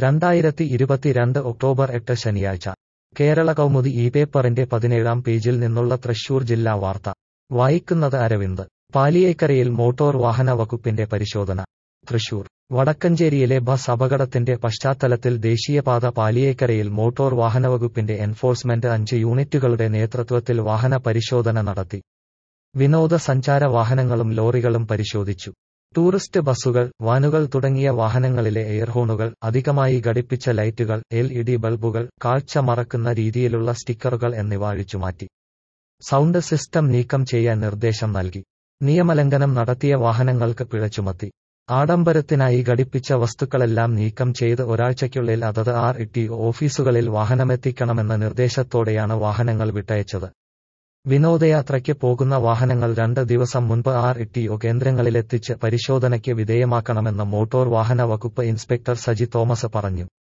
രണ്ടായിരത്തി ഇരുപത്തിരണ്ട് ഒക്ടോബർ എട്ട് ശനിയാഴ്ച കേരള കൗമുദി ഈ പേപ്പറിന്റെ പതിനേഴാം പേജിൽ നിന്നുള്ള തൃശൂർ ജില്ലാ വാർത്ത വായിക്കുന്നത് അരവിന്ദ് പാലിയേക്കരയിൽ മോട്ടോർ വാഹന വകുപ്പിന്റെ പരിശോധന തൃശൂർ വടക്കഞ്ചേരിയിലെ ബസ് അപകടത്തിന്റെ പശ്ചാത്തലത്തിൽ ദേശീയപാത പാലിയേക്കരയിൽ മോട്ടോർ വാഹനവകുപ്പിന്റെ എൻഫോഴ്സ്മെന്റ് അഞ്ച് യൂണിറ്റുകളുടെ നേതൃത്വത്തിൽ വാഹന പരിശോധന നടത്തി വിനോദസഞ്ചാര വാഹനങ്ങളും ലോറികളും പരിശോധിച്ചു ടൂറിസ്റ്റ് ബസ്സുകൾ വാനുകൾ തുടങ്ങിയ വാഹനങ്ങളിലെ എയർഹോണുകൾ അധികമായി ഘടിപ്പിച്ച ലൈറ്റുകൾ എൽ ഇ ഡി ബൾബുകൾ കാഴ്ച മറക്കുന്ന രീതിയിലുള്ള സ്റ്റിക്കറുകൾ എന്നിവ അഴിച്ചുമാറ്റി സൗണ്ട് സിസ്റ്റം നീക്കം ചെയ്യാൻ നിർദ്ദേശം നൽകി നിയമലംഘനം നടത്തിയ വാഹനങ്ങൾക്ക് പിഴ ചുമത്തി ആഡംബരത്തിനായി ഘടിപ്പിച്ച വസ്തുക്കളെല്ലാം നീക്കം ചെയ്ത് ഒരാഴ്ചയ്ക്കുള്ളിൽ അതത് ആർ ഇ ഓഫീസുകളിൽ വാഹനമെത്തിക്കണമെന്ന നിർദ്ദേശത്തോടെയാണ് വാഹനങ്ങൾ വിട്ടയച്ചത് വിനോദയാത്രയ്ക്ക് പോകുന്ന വാഹനങ്ങൾ രണ്ട് ദിവസം മുൻപ് ആർ ഇ കേന്ദ്രങ്ങളിലെത്തിച്ച് പരിശോധനയ്ക്ക് വിധേയമാക്കണമെന്ന് മോട്ടോർ വാഹന വകുപ്പ് ഇൻസ്പെക്ടർ സജി തോമസ് പറഞ്ഞു